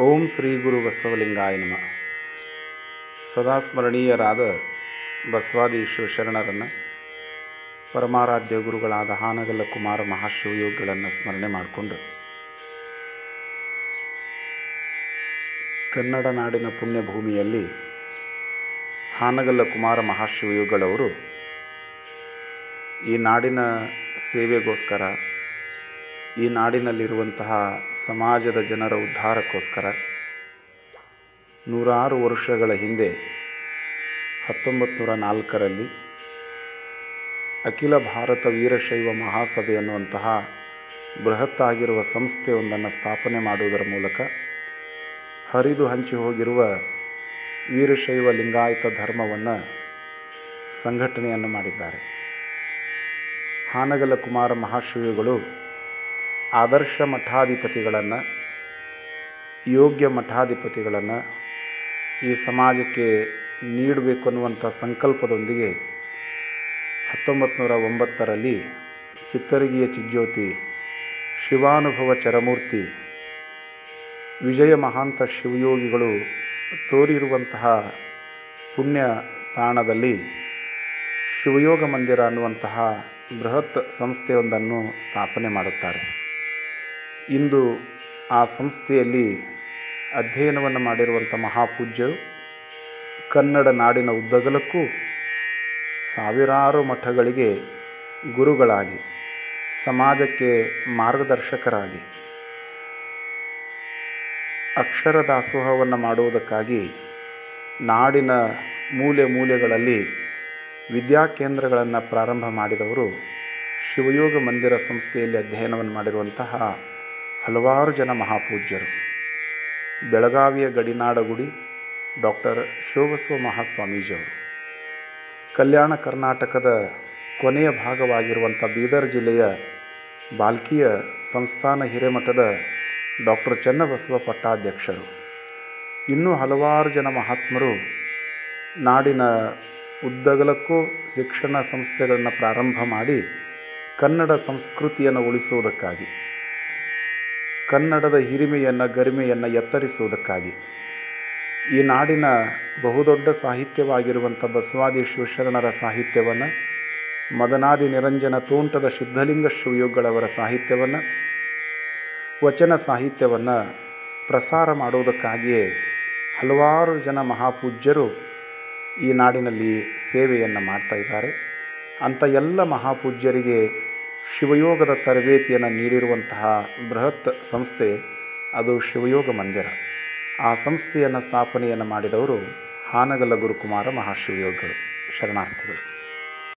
ಓಂ ಶ್ರೀ ಗುರು ಬಸವಲಿಂಗಾಯ ನಮಃ ಸದಾ ಸ್ಮರಣೀಯರಾದ ಬಸವಾದೀಶ್ವರ ಶರಣರನ್ನು ಪರಮಾರಾಧ್ಯ ಗುರುಗಳಾದ ಹಾನಗಲ್ಲ ಕುಮಾರ ಮಹಾಶಿವಯೋಗಿಗಳನ್ನು ಸ್ಮರಣೆ ಮಾಡಿಕೊಂಡು ಕನ್ನಡ ನಾಡಿನ ಪುಣ್ಯಭೂಮಿಯಲ್ಲಿ ಹಾನಗಲ್ಲ ಕುಮಾರ ಮಹಾಶಿವಯೋಗಳವರು ಈ ನಾಡಿನ ಸೇವೆಗೋಸ್ಕರ ಈ ನಾಡಿನಲ್ಲಿರುವಂತಹ ಸಮಾಜದ ಜನರ ಉದ್ಧಾರಕ್ಕೋಸ್ಕರ ನೂರಾರು ವರ್ಷಗಳ ಹಿಂದೆ ಹತ್ತೊಂಬತ್ತು ನೂರ ನಾಲ್ಕರಲ್ಲಿ ಅಖಿಲ ಭಾರತ ವೀರಶೈವ ಮಹಾಸಭೆ ಅನ್ನುವಂತಹ ಬೃಹತ್ತಾಗಿರುವ ಸಂಸ್ಥೆಯೊಂದನ್ನು ಸ್ಥಾಪನೆ ಮಾಡುವುದರ ಮೂಲಕ ಹರಿದು ಹಂಚಿ ಹೋಗಿರುವ ವೀರಶೈವ ಲಿಂಗಾಯತ ಧರ್ಮವನ್ನು ಸಂಘಟನೆಯನ್ನು ಮಾಡಿದ್ದಾರೆ ಹಾನಗಲ ಕುಮಾರ ಮಹಾಶಿವಗಳು ಆದರ್ಶ ಮಠಾಧಿಪತಿಗಳನ್ನು ಯೋಗ್ಯ ಮಠಾಧಿಪತಿಗಳನ್ನು ಈ ಸಮಾಜಕ್ಕೆ ನೀಡಬೇಕು ಅನ್ನುವಂಥ ಸಂಕಲ್ಪದೊಂದಿಗೆ ಹತ್ತೊಂಬತ್ತು ನೂರ ಒಂಬತ್ತರಲ್ಲಿ ಚಿತ್ತರಗಿಯ ಚಿಜ್ಯೋತಿ ಶಿವಾನುಭವ ಚರಮೂರ್ತಿ ವಿಜಯ ಮಹಾಂತ ಶಿವಯೋಗಿಗಳು ತೋರಿರುವಂತಹ ಪುಣ್ಯ ತಾಣದಲ್ಲಿ ಶಿವಯೋಗ ಮಂದಿರ ಅನ್ನುವಂತಹ ಬೃಹತ್ ಸಂಸ್ಥೆಯೊಂದನ್ನು ಸ್ಥಾಪನೆ ಮಾಡುತ್ತಾರೆ ಇಂದು ಆ ಸಂಸ್ಥೆಯಲ್ಲಿ ಅಧ್ಯಯನವನ್ನು ಮಾಡಿರುವಂಥ ಮಹಾಪೂಜ್ಯರು ಕನ್ನಡ ನಾಡಿನ ಉದ್ದಗಲಕ್ಕೂ ಸಾವಿರಾರು ಮಠಗಳಿಗೆ ಗುರುಗಳಾಗಿ ಸಮಾಜಕ್ಕೆ ಮಾರ್ಗದರ್ಶಕರಾಗಿ ಅಕ್ಷರ ದಾಸೋಹವನ್ನು ಮಾಡುವುದಕ್ಕಾಗಿ ನಾಡಿನ ಮೂಲೆ ಮೂಲೆಗಳಲ್ಲಿ ವಿದ್ಯಾಕೇಂದ್ರಗಳನ್ನು ಪ್ರಾರಂಭ ಮಾಡಿದವರು ಶಿವಯೋಗ ಮಂದಿರ ಸಂಸ್ಥೆಯಲ್ಲಿ ಅಧ್ಯಯನವನ್ನು ಮಾಡಿರುವಂತಹ ಹಲವಾರು ಜನ ಮಹಾಪೂಜ್ಯರು ಬೆಳಗಾವಿಯ ಗಡಿನಾಡಗುಡಿ ಡಾಕ್ಟರ್ ಶಿವಬಸವ ಮಹಾಸ್ವಾಮೀಜಿಯವರು ಕಲ್ಯಾಣ ಕರ್ನಾಟಕದ ಕೊನೆಯ ಭಾಗವಾಗಿರುವಂಥ ಬೀದರ್ ಜಿಲ್ಲೆಯ ಬಾಲ್ಕಿಯ ಸಂಸ್ಥಾನ ಹಿರೇಮಠದ ಡಾಕ್ಟರ್ ಚನ್ನಬಸವ ಪಟ್ಟಾಧ್ಯಕ್ಷರು ಇನ್ನೂ ಹಲವಾರು ಜನ ಮಹಾತ್ಮರು ನಾಡಿನ ಉದ್ದಗಲಕ್ಕೂ ಶಿಕ್ಷಣ ಸಂಸ್ಥೆಗಳನ್ನು ಪ್ರಾರಂಭ ಮಾಡಿ ಕನ್ನಡ ಸಂಸ್ಕೃತಿಯನ್ನು ಉಳಿಸುವುದಕ್ಕಾಗಿ ಕನ್ನಡದ ಹಿರಿಮೆಯನ್ನು ಗರಿಮೆಯನ್ನು ಎತ್ತರಿಸುವುದಕ್ಕಾಗಿ ಈ ನಾಡಿನ ಬಹುದೊಡ್ಡ ಸಾಹಿತ್ಯವಾಗಿರುವಂಥ ಬಸವಾದಿ ಶಿವಶರಣರ ಸಾಹಿತ್ಯವನ್ನು ಮದನಾದಿ ನಿರಂಜನ ತೋಂಟದ ಸಿದ್ಧಲಿಂಗ ಶಿವಯೋಗಿಗಳವರ ಸಾಹಿತ್ಯವನ್ನು ವಚನ ಸಾಹಿತ್ಯವನ್ನು ಪ್ರಸಾರ ಮಾಡುವುದಕ್ಕಾಗಿಯೇ ಹಲವಾರು ಜನ ಮಹಾಪೂಜ್ಯರು ಈ ನಾಡಿನಲ್ಲಿ ಸೇವೆಯನ್ನು ಮಾಡ್ತಾ ಇದ್ದಾರೆ ಅಂಥ ಎಲ್ಲ ಮಹಾಪೂಜ್ಯರಿಗೆ ಶಿವಯೋಗದ ತರಬೇತಿಯನ್ನು ನೀಡಿರುವಂತಹ ಬೃಹತ್ ಸಂಸ್ಥೆ ಅದು ಶಿವಯೋಗ ಮಂದಿರ ಆ ಸಂಸ್ಥೆಯನ್ನು ಸ್ಥಾಪನೆಯನ್ನು ಮಾಡಿದವರು ಹಾನಗಲ್ಲ ಗುರುಕುಮಾರ ಮಹಾಶಿವಯೋಗಿಗಳು ಶರಣಾರ್ಥಿಗಳು